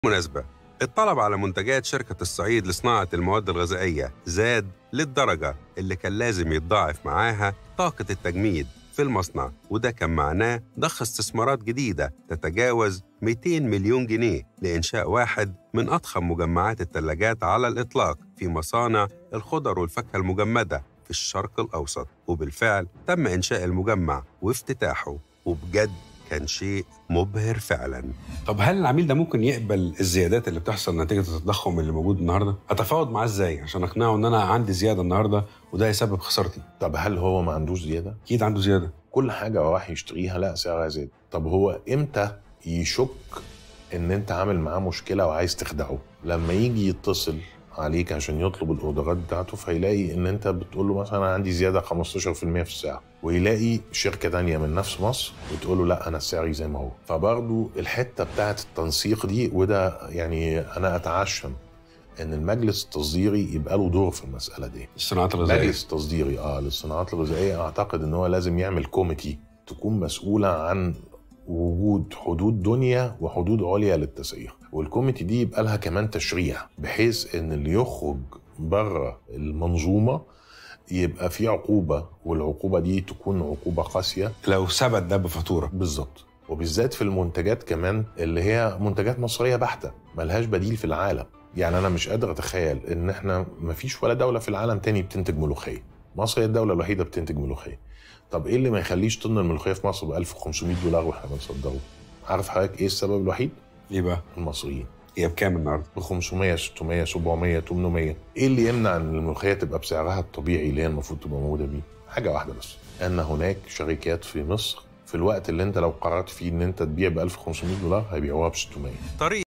بالمناسبة الطلب على منتجات شركة الصعيد لصناعة المواد الغذائية زاد للدرجة اللي كان لازم يتضاعف معاها طاقة التجميد في المصنع وده كان معناه ضخ استثمارات جديدة تتجاوز 200 مليون جنيه لإنشاء واحد من أضخم مجمعات الثلاجات على الإطلاق في مصانع الخضر والفاكهة المجمدة في الشرق الأوسط وبالفعل تم إنشاء المجمع وافتتاحه وبجد كان شيء مبهر فعلا طب هل العميل ده ممكن يقبل الزيادات اللي بتحصل نتيجه التضخم اللي موجود النهارده؟ اتفاوض معاه ازاي عشان اقنعه ان انا عندي زياده النهارده وده هيسبب خسارتي؟ طب هل هو ما عندوش زياده؟ اكيد عنده زياده كل حاجه هو راح يشتريها لا سعرها زاد طب هو امتى يشك ان انت عامل معاه مشكله وعايز تخدعه لما يجي يتصل عليك عشان يطلب الاوردرات بتاعته فيلاقي ان انت بتقول له مثلا أنا عندي زياده 15% في السعر ويلاقي شركه تانية من نفس مصر بتقول له لا انا سعري زي ما هو فبرضو الحته بتاعه التنسيق دي وده يعني انا اتعشم ان المجلس التصديري يبقى له دور في المساله دي الصناعات الغذائيه مجلس تصديري اه للصناعات الغذائيه اعتقد ان هو لازم يعمل كوميتي تكون مسؤوله عن وجود حدود دنيا وحدود عليا للتسعير والكوميتي دي يبقى لها كمان تشريع بحيث ان اللي يخرج بره المنظومه يبقى في عقوبه والعقوبه دي تكون عقوبه قاسيه لو ثبت ده بفاتوره بالظبط وبالذات في المنتجات كمان اللي هي منتجات مصريه بحته ملهاش بديل في العالم يعني انا مش قادر اتخيل ان احنا مفيش ولا دوله في العالم تاني بتنتج ملوخيه مصر هي الدوله الوحيده بتنتج ملوخيه طب ايه اللي ما يخليش طن الملوخيه في مصر ب 1500 دولار واحنا بنصدره عارف حضرتك ايه السبب الوحيد ليه بقى؟ المصريين هي بكام النهارده؟ ب 500 600 700 800 ايه اللي يمنع ان الملوخيه تبقى بسعرها الطبيعي اللي هي المفروض تبقى موجوده بيه حاجه واحده بس ان هناك شركات في مصر في الوقت اللي انت لو قررت فيه ان انت تبيع ب 1500 دولار هيبيعوها ب 600 طريق